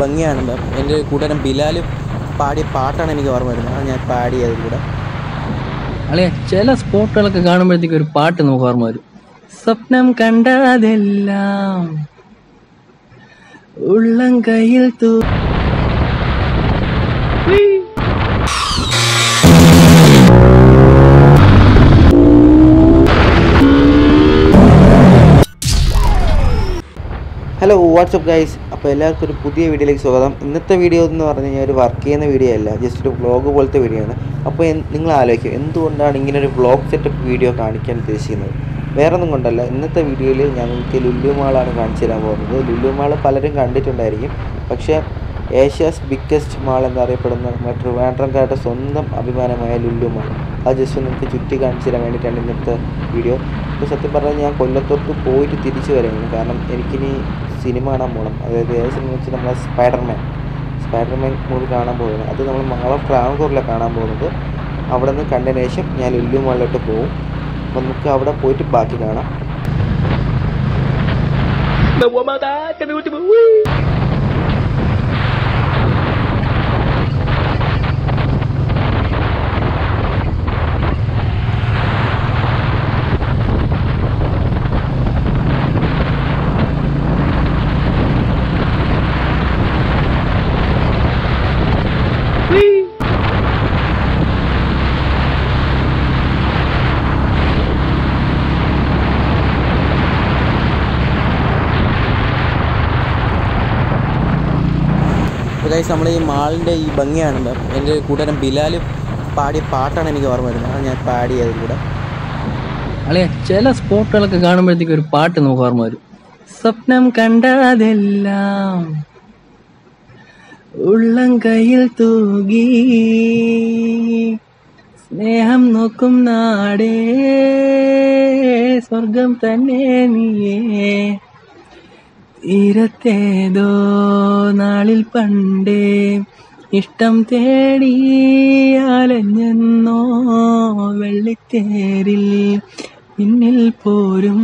ഭംഗിയാണ് എൻ്റെ കൂട്ടുകാരൻ ബിലാൽ പാടിയ പാട്ടാണ് എനിക്ക് ഓർമ്മ വരുന്നത് അത് ഞാൻ പാടിയത് കൂടെ അളിയ ചില സ്പോട്ടുകളൊക്കെ കാണുമ്പോഴത്തേക്ക് ഒരു പാട്ട് നമുക്ക് ഓർമ്മ വരും സ്വപ്നം കണ്ടതെല്ലാം ഉള്ളം കയ്യിൽ തൂ ഹലോ വാട്സപ്പ് ഗൈസ് അപ്പോൾ എല്ലാവർക്കും ഒരു പുതിയ വീഡിയോയിലേക്ക് സ്വാഗതം ഇന്നത്തെ വീഡിയോ എന്ന് പറഞ്ഞു കഴിഞ്ഞാൽ ഒരു വർക്ക് ചെയ്യുന്ന വീഡിയോ അല്ല ജസ്റ്റ് ഒരു വ്ളോഗ് പോലത്തെ വീഡിയോ ആണ് അപ്പോൾ എൻ- നിങ്ങൾ ആലോചിക്കും എന്തുകൊണ്ടാണ് ഇങ്ങനെ ഒരു വ്ളോഗ് സെറ്റപ്പ് വീഡിയോ കാണിക്കാൻ ഉദ്ദേശിക്കുന്നത് വേറെ ഒന്നും കൊണ്ടല്ല ഇന്നത്തെ വീഡിയോയിൽ ഞാൻ നിങ്ങൾക്ക് ലുലു മാളാണ് കാണിച്ചു തരാൻ പോകുന്നത് ലുലു മാൾ പലരും കണ്ടിട്ടുണ്ടായിരിക്കും പക്ഷേ ഏഷ്യാസ് ബിഗ്ഗസ്റ്റ് മാൾ എന്നറിയപ്പെടുന്ന നമ്മുടെ ട്രിവാൻഡ്രംകാരുടെ സ്വന്തം അഭിമാനമായ ലുലു മാൾ അത് ജസ്റ്റ് നിങ്ങൾക്ക് ചുറ്റി കാണിച്ചു തരാൻ വേണ്ടിയിട്ടാണ് ഇന്നത്തെ വീഡിയോ ഇപ്പോൾ സത്യം പറഞ്ഞാൽ ഞാൻ കൊല്ലത്തോട്ട് പോയിട്ട് തിരിച്ചു വരികയാണ് കാരണം എനിക്കിനി സിനിമ കാണാൻ പോകണം അതായത് ഏത് സിനിമ വെച്ചാൽ നമ്മളെ സ്പൈഡർമാൻ സ്പൈഡർമാൻ മൂവി കാണാൻ പോവുകയാണ് അത് നമ്മൾ മാൾ ഓഫ് ട്രാവൻകൂറിലാണ് കാണാൻ പോകുന്നത് അവിടെ നിന്ന് കണ്ടതിന് ശേഷം ഞാൻ ലുലു മാളിലോട്ട് പോകും അപ്പം നമുക്ക് അവിടെ പോയിട്ട് ബാക്കി കാണാം ഗൈസ് നമ്മൾ ഈ മാളിൻ്റെ ഈ ഭംഗിയാണ് എൻ്റെ കൂട്ടുകാരൻ ബിലാൽ പാടിയ പാട്ടാണ് എനിക്ക് ഓർമ്മ വരുന്നത് അത് ഞാൻ പാടിയത് കൂടെ അളിയ ചില സ്പോട്ടുകളൊക്കെ കാണുമ്പോഴത്തേക്ക് ഒരു പാട്ട് നമുക്ക് ഓർമ്മ വരും സ്വപ്നം കണ്ടതെല്ലാം ഉള്ളം കയ്യിൽ തൂകി സ്നേഹം നോക്കും നാടേ സ്വർഗം തന്നെ നീയേ തീരത്തേതോ നാളിൽ പണ്ടേ ഇഷ്ടം തേടി അലഞ്ഞെന്നോ വെള്ളിത്തേരിൽ പിന്നിൽ പോരും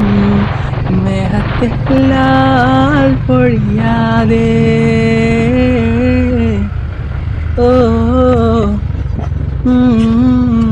മേഘത്തെല്ലാൽ പൊഴിയാതെ ഓ ഉം.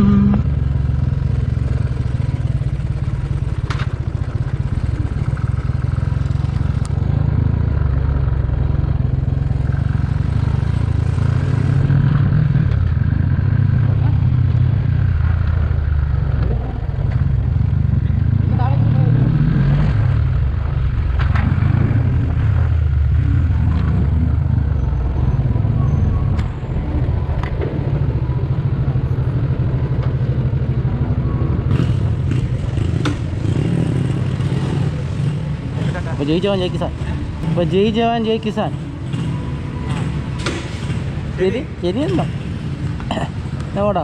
അപ്പോൾ ജയ് ജവാൻ ജയ് കിസാൻ അപ്പോൾ ജയ് ജവാൻ ജയ് കിസാൻ ശരി ശരിയല്ലോ എവിടാ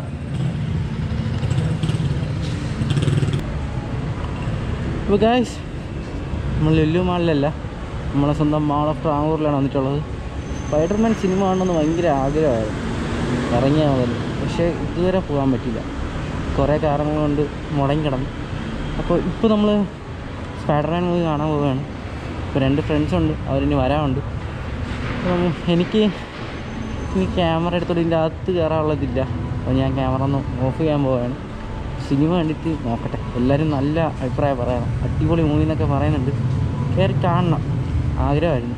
അപ്പോൾ ഗായ്സ് നമ്മൾ ലുല്ലു മാളിലല്ല നമ്മളെ സ്വന്തം മാൾ ഓഫ് ട്രാവൂറിലാണ് വന്നിട്ടുള്ളത് സ്പൈഡർമാൻ സിനിമ കാണണമെന്ന് ഭയങ്കര ആഗ്രഹമായിരുന്നു ഇറങ്ങിയ മുതൽ പക്ഷേ ഇതുവരെ പോകാൻ പറ്റില്ല കുറേ കാരണങ്ങൾ കൊണ്ട് മുടങ്ങി കിടന്നു അപ്പോൾ ഇപ്പോൾ നമ്മൾ സ്പൈഡർമാൻ മൂവി കാണാൻ പോവുകയാണ് ഇപ്പോൾ രണ്ട് ഫ്രണ്ട്സ് ഉണ്ട് അവരിനി വരാനുണ്ട് അപ്പം എനിക്ക് ഇനി ക്യാമറ എടുത്തോണ്ട് ഇതിൻ്റെ അകത്ത് കയറാനുള്ളതില്ല അപ്പോൾ ഞാൻ ക്യാമറ ഒന്ന് ഓഫ് ചെയ്യാൻ പോവുകയാണ് സിനിമ കണ്ടിട്ട് നോക്കട്ടെ എല്ലാവരും നല്ല അഭിപ്രായം പറയണം അടിപൊളി മൂവി എന്നൊക്കെ പറയുന്നുണ്ട് കയറി കാണണം ആഗ്രഹമായിരുന്നു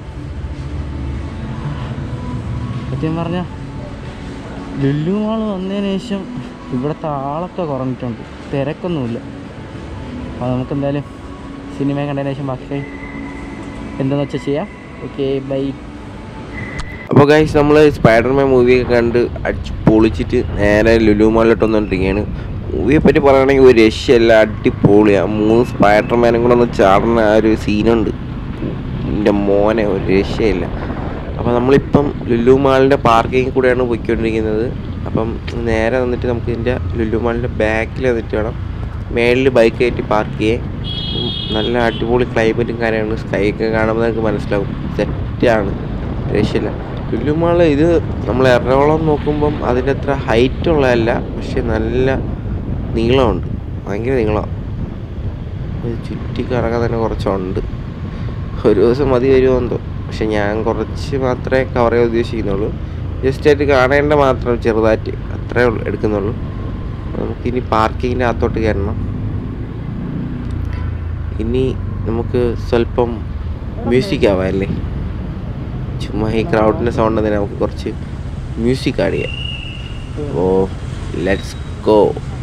സത്യം പറഞ്ഞാൽ ലുല്ലു മാൾ വന്നതിന് ശേഷം ഇവിടുത്തെ ആളൊക്കെ കുറഞ്ഞിട്ടുണ്ട് തിരക്കൊന്നുമില്ല അപ്പോൾ നമുക്ക് എന്തായാലും സിനിമ കണ്ടതിന് ശേഷം ബാക്കി എന്താണെന്ന് വെച്ചാൽ ചെയ്യാം ഓക്കെ ബൈ അപ്പോൾ ഗൈസ് നമ്മൾ സ്പൈഡർമാൻ മൂവിയൊക്കെ കണ്ട് അടിച്ച് പൊളിച്ചിട്ട് നേരെ ലുലു മാളിലോട്ട് വന്നുകൊണ്ടിരിക്കുകയാണ് മൂവിയെ പറ്റി പറയുകയാണെങ്കിൽ ഒരു രക്ഷയല്ല അടിപൊളിയാണ് മൂന്ന് സ്പൈഡർമാനും കൂടെ ഒന്ന് ചാടുന്ന ആ ഒരു സീനുണ്ട് എൻ്റെ മോനെ ഒരു രക്ഷയില്ല അപ്പോൾ നമ്മളിപ്പം ലുലു മാളിൻ്റെ പാർക്കിംഗ് കൂടെയാണ് പോയിക്കൊണ്ടിരിക്കുന്നത് അപ്പം നേരെ വന്നിട്ട് നമുക്ക് ഇതിൻ്റെ ലുലു മാളിൻ്റെ ബാക്കിൽ വന്നിട്ട് വേണം മേളിൽ ബൈക്ക് കയറ്റി പാർക്ക് ചെയ്യേ ഉം, നല്ല അടിപൊളി ക്ലൈമറ്റും കാര്യമാണ് സ്കൈ ഒക്കെ കാണുമ്പോൾ നമുക്ക് മനസ്സിലാവും സെറ്റാണ് രക്ഷയില്ല ലുലു മാൾ ഇത് നമ്മൾ എറണാകുളം നോക്കുമ്പം അതിൻ്റെ അത്ര ഹൈറ്റ് ഉള്ളതല്ല പക്ഷെ നല്ല നീളമുണ്ട് ഭയങ്കര നീളമാണ് ഇത് ചുറ്റി കറങ്ങാൻ തന്നെ കുറച്ചുണ്ട് ഒരു ദിവസം മതി വരുമോ എന്തോ പക്ഷെ ഞാൻ കുറച്ച് മാത്രമേ കവർ ചെയ്യാൻ ഉദ്ദേശിക്കുന്നുള്ളൂ ജസ്റ്റ് ആയിട്ട് കാണേണ്ട മാത്രം ചെറുതായിട്ട് അത്രേ ഉള്ളൂ എടുക്കുന്നുള്ളൂ നമുക്കിനി പാർക്കിങ്ങിൻ്റെ അകത്തോട്ട് കയറണം ഇനി നമുക്ക് സ്വല്പം മ്യൂസിക് ആവാം അല്ലേ ചുമ്മാ ഈ ക്രൗഡിൻ്റെ സൗണ്ട് തന്നെ നമുക്ക് കുറച്ച് മ്യൂസിക് ആഡ് ചെയ്യാം ഓ ലെറ്റ്സ് ഗോ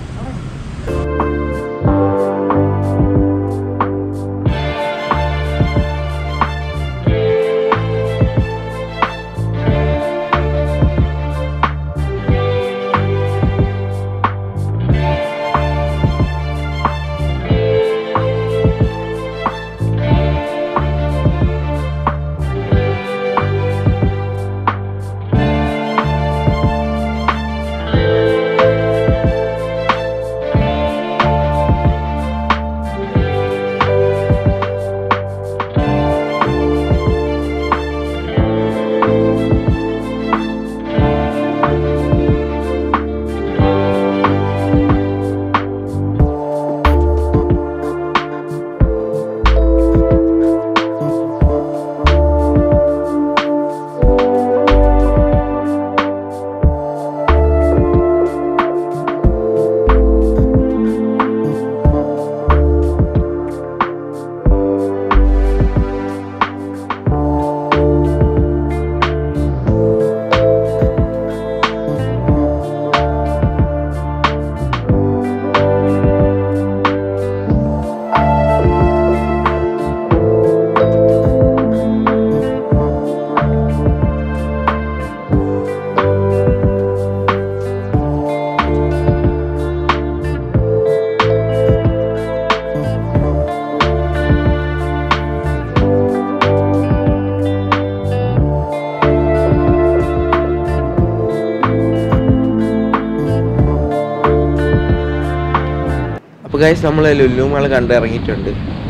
അപ്പോൾ ഗൈസ് നമ്മൾ ലുലു മാൾ കണ്ടിറങ്ങിയിട്ടുണ്ട്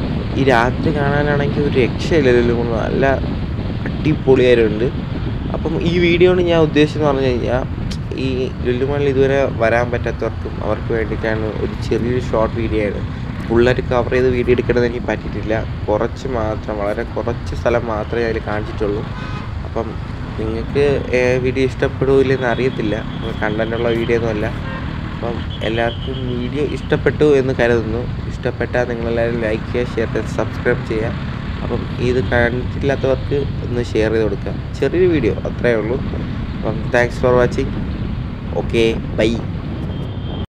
ഈ രാത്രി കാണാനാണെങ്കിൽ ഒരു രക്ഷയില്ല ലുലു മാൾ നല്ല അടിപൊളിയായിട്ടുണ്ട് അപ്പം ഈ വീഡിയോ കൊണ്ട് ഞാൻ ഉദ്ദേശിച്ചെന്ന് പറഞ്ഞു കഴിഞ്ഞാൽ ഈ ലുലു മാളിൽ ഇതുവരെ വരാൻ പറ്റാത്തവർക്കും അവർക്ക് വേണ്ടിയിട്ടാണ് ഒരു ചെറിയൊരു ഷോർട്ട് വീഡിയോ ആണ് ഫുള്ളായിട്ട് കവർ ചെയ്ത് വീഡിയോ എടുക്കണമെന്ന് എനിക്ക് പറ്റിയിട്ടില്ല കുറച്ച് മാത്രം വളരെ കുറച്ച് സ്ഥലം മാത്രമേ അതിൽ കാണിച്ചിട്ടുള്ളൂ അപ്പം നിങ്ങൾക്ക് വീഡിയോ ഇഷ്ടപ്പെടുകയില്ലെന്ന് അറിയത്തില്ല കണ്ടൻറ്റുള്ള വീഡിയോ ഒന്നുമല്ല അപ്പം എല്ലാവർക്കും വീഡിയോ ഇഷ്ടപ്പെട്ടു എന്ന് കരുതുന്നു ഇഷ്ടപ്പെട്ടാൽ നിങ്ങളെല്ലാവരും ലൈക്ക് ചെയ്യുക ഷെയർ ചെയ്യുക സബ്സ്ക്രൈബ് ചെയ്യുക അപ്പം ഇത് കണ്ടിട്ടില്ലാത്തവർക്ക് ഒന്ന് ഷെയർ ചെയ്ത് കൊടുക്കുക ചെറിയൊരു വീഡിയോ അത്രയേ ഉള്ളൂ അപ്പം thanks for watching okay by